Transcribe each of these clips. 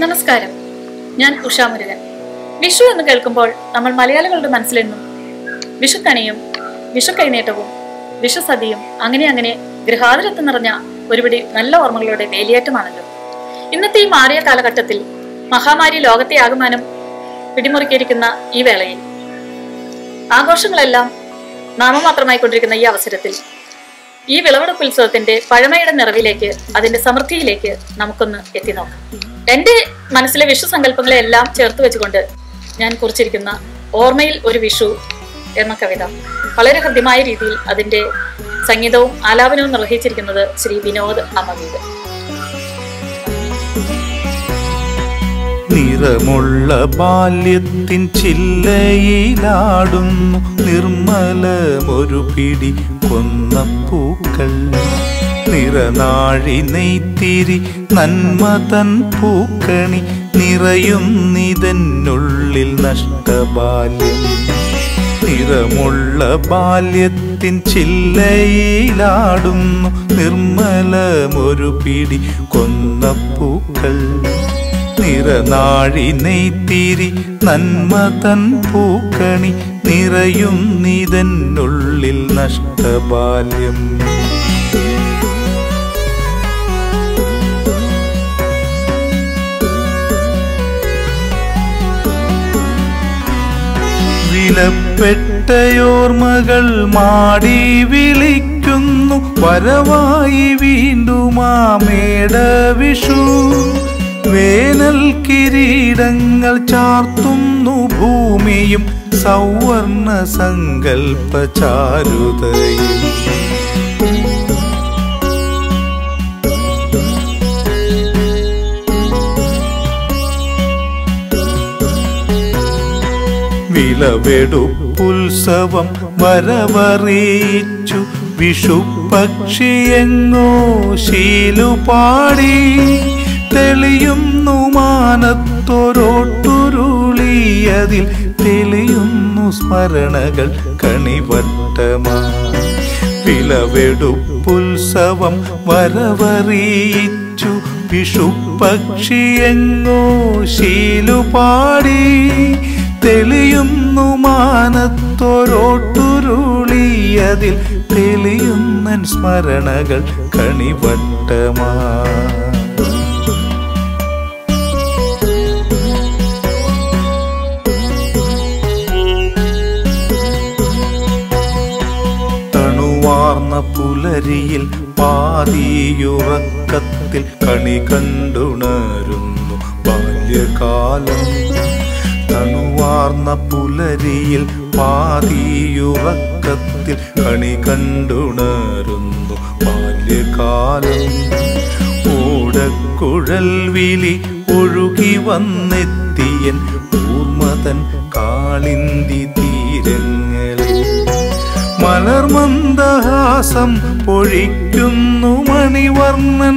നമസ്കാരം ഞാൻ ഉഷ മുരുകൻ വിഷു എന്ന് കേൾക്കുമ്പോൾ നമ്മൾ മലയാളികളുടെ മനസ്സിലെന്നും വിഷുക്കണിയും വിഷു കൈനീട്ടവും വിഷുസദ്യയും അങ്ങനെ അങ്ങനെ ഗൃഹാതുരത്ത് നിറഞ്ഞ ഒരുപിടി നല്ല ഓർമ്മകളുടെ വേലിയേറ്റമാണല്ലോ ഇന്നത്തെ ഈ മാറിയ കാലഘട്ടത്തിൽ മഹാമാരി ലോകത്തെ ആകമാനം പിടിമുറുക്കിയിരിക്കുന്ന ഈ വേളയിൽ ആഘോഷങ്ങളെല്ലാം നാമമാത്രമായിക്കൊണ്ടിരിക്കുന്ന ഈ അവസരത്തിൽ ഈ വിളവെടുപ്പ് ഉത്സവത്തിന്റെ പഴമയുടെ നിറവിലേക്ക് അതിന്റെ സമൃദ്ധിയിലേക്ക് നമുക്കൊന്ന് എത്തി നോക്കാം എന്റെ മനസ്സിലെ വിഷു സങ്കല്പങ്ങളെ എല്ലാം ചേർത്ത് വെച്ചുകൊണ്ട് ഞാൻ കുറിച്ചിരിക്കുന്ന ഓർമ്മയിൽ ഒരു വിഷു എന്ന കവിത വളരെ ഹൃദ്യമായ രീതിയിൽ അതിന്റെ സംഗീതവും ആലാപനവും നിർവഹിച്ചിരിക്കുന്നത് ശ്രീ വിനോദ് അമവീത് നിറമുള്ള ബാല്യത്തിൻ ചില്ലയിലാടുന്നു നിർമ്മലമൊരു പിടി കൊന്നപ്പൂക്കൾ നിറനാഴി നെയ്ത്തിരി നന്മതൻ പൂക്കണി നിറയുന്നിതന്നുള്ളിൽ നഷ്ടബാല്യം നിറമുള്ള ബാല്യത്തിൻ ചില്ലയിലാടുന്നു നിർമ്മലമൊരു പിടി കൊന്നപ്പൂക്കൾ നിറനാഴി നെയ്ത്തിരി നന്മതൻ പൂക്കണി നിറയുന്നിതന്നുള്ളിൽ നഷ്ടബാല്യം വിലപ്പെട്ടയോർമ്മകൾ മാടി വിളിക്കുന്നു വരവായി വീണ്ടും ആ മേട വിഷു വേനൽ കിരീടങ്ങൾ ചാർത്തുന്നു ഭൂമിയും സൗവർണ സങ്കൽപ്പ ചാരുതയും വിളവെടുപ്പുത്സവം വരവറിയിച്ചു വിഷു പക്ഷിയെങ്ങോ ശീലുപാടി തെളിയുന്നു മാനത്തൊരോട്ടുരുളിയതിൽ തെളിയുന്നു സ്മരണകൾ കണിവട്ടമാ വിളവെടുപ്പുത്സവം വരവറിയിച്ചു വിഷു പക്ഷിയെങ്ങോ ശീലുപാടി തെളിയുന്നു മാനത്തൊരോട്ടുരുളിയതിൽ തെളിയുന്നൻ സ്മരണകൾ കണിവട്ടമാ തണുവാർന്ന പുലരിയിൽ പാതിയുറക്കത്തിൽ കണി കണ്ടുണരുന്നു ബാല്യകാലം തണുവാർന്ന പുലരിയിൽ പാതിയുറക്കത്തിൽ കണി കണ്ടുണരുന്നു ബാല്യകാലം ഓടക്കുഴൽ വിളി ഒഴുകി വന്നെത്തിയൻ ഊർമതൻ കാളിന്തി തീരങ്ങളിൽ മലർമന്ദഹാസം പൊഴിക്കുന്നു മണിവർണ്ണൻ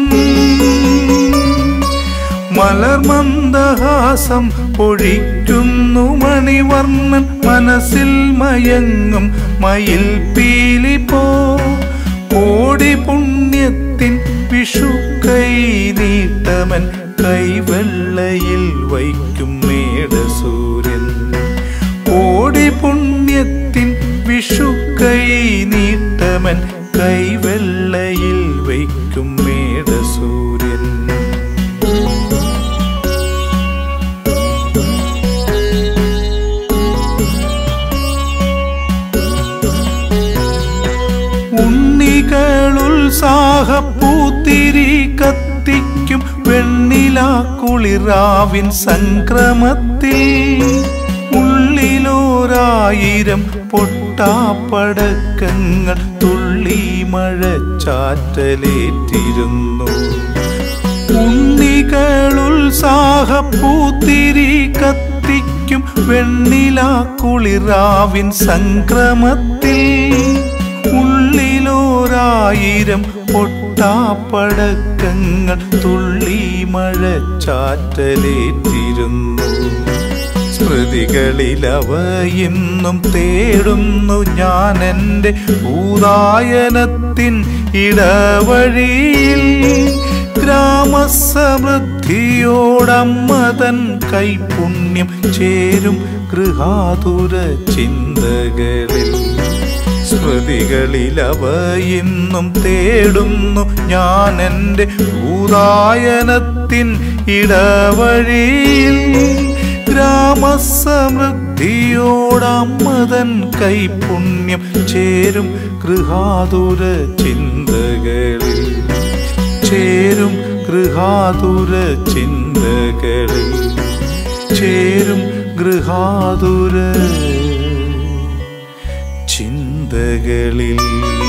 മലർമന്ദഹാസം പൊഴിക്കുന്നു മണിവർണ്ണൻ മനസ്സിൽ മയങ്ങും മയിൽ പീലി പോ കോടി പുണ്യത്തിൻ വിഷു കൈ നീട്ടമൻ കൈവെള്ളയിൽ വയ്ക്കും മേടസൂര്യൻ കോടി പുണ്യത്തിൻ വിഷു കൈ നീട്ടമൻ കൈവെള്ളയിൽ വയ്ക്കും മേടസൂര്യൻ ഉണ്ണികളുത്സാഹപ്പൂത്തിരി കത്തിക്കും വെണ്ണിലാക്കുളിറാവിൻ സംക്രമത്തിൽ ഉള്ളിലോരായിരം പൊട്ടാപ്പടക്കങ്ങൾ തുള്ളി മഴച്ചാറ്റലേറ്റിരുന്നു ഉണ്ണികളുത്സാഹപ്പൂത്തിരി കത്തിക്കും വെണ്ണിലാക്കുളിറാവിൻ സംക്രമത്തിൽ ഉള്ളിലോരായിരം പൊട്ടാപ്പടക്കങ്ങൾ തുള്ളി മഴച്ചാറ്റലേറ്റിരുന്നു സ്മൃതികളിലവ ഇന്നും തേടുന്നു ഞാൻ എൻ്റെ ഭൂതായനത്തിൻ ഇടവഴിയിൽ ഗ്രാമസമൃദ്ധിയോടമ്മതൻ കൈപുണ്യം ചേരും ഗൃഹാതുര ചിന്തകളിൽ സ്മൃതികളിൽ അവ ഇന്നും തേടുന്നു ഞാൻ എൻ്റെ ഭൂതായനത്തിൻ ഇടവഴിയിൽ ഗ്രാമസമൃദ്ധിയോടമ്മതൻ കൈപുണ്യം ചേരും ഗൃഹാതുര ചിന്തകളിൽ ചേരും ഗൃഹാതുര ചിന്തകളിൽ ചേരും ഗൃഹാതുര ചിന്തകളിൽ